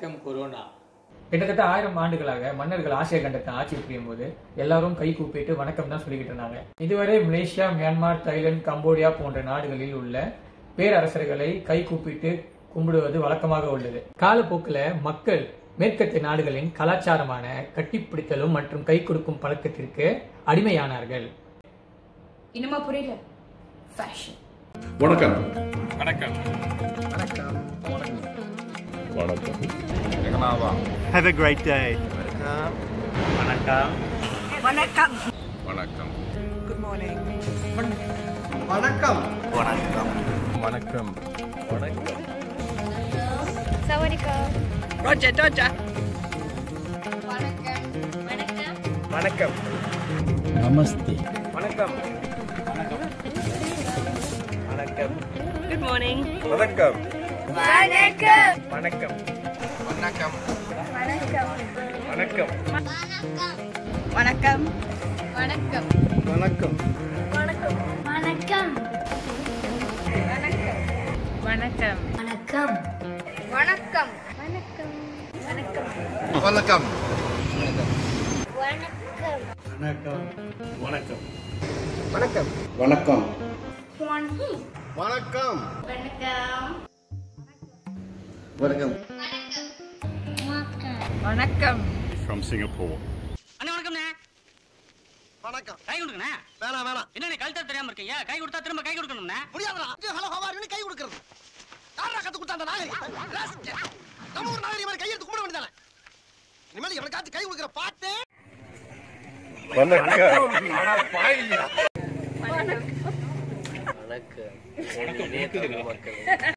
வணக்கம் கொரோனா கிட்டத்தட்ட ஆயிரம் ஆண்டுகளாக மன்னர்கள் ஆசிய கண்டத்தை ஆட்சி புரியும் போது எல்லாரும் கை கூப்பிட்டு வணக்கம் தான் சொல்லிக்கிட்டு இருந்தாங்க இதுவரை மலேசியா மியான்மர் தாய்லாந்து கம்போடியா போன்ற நாடுகளில் உள்ள பேரரசர்களை கை கூப்பிட்டு கும்பிடுவது வழக்கமாக உள்ளது காலப்போக்கில் மக்கள் மேற்கத்திய நாடுகளின் கலாச்சாரமான கட்டிப்பிடித்தலும் மற்றும் கை கொடுக்கும் பழக்கத்திற்கு அடிமையானார்கள் இன்னுமா புரியல ஃபேஷன் வணக்கம் வணக்கம் Have a great day. வணக்கம் வணக்கம் வணக்கம் நமஸ்தே வணக்கம் வணக்கம் குட் மார்னிங் வணக்கம் வணக்கம் வணக்கம் வணக்கம் வணக்கம் வணக்கம் வணக்கம் வணக்கம் வணக்கம் வணக்கம் வணக்கம் வணக்கம் வணக்கம் வணக்கம் வணக்கம் வணக்கம் வணக்கம் வணக்கம் வணக்கம் From Singapore. அண்ணே வணக்கம்ண்ணே வணக்கம் கை கொடுங்கண்ணே வேணாம் வேணாம் என்னண்ணே கழுத்தா தெரியாம இருக்கீங்க கை கொடுத்தா திரும்ப கை கொடுக்கணும்ண்ணே முடியாதுடா ஹலோ ஹவாரின்னு கை கொடுக்கறது யாரா கத்து கொடுத்தாண்ட நாகரிகம் ராஸ்கல். நம்ம ஒரு நாகரிகம் மாதிரி கையெழுத்து கும்பிட வேண்டியதானே இனிமேல் எவனுக்காச்சும் கை கொடுக்குற பாட்டு வணக்கம்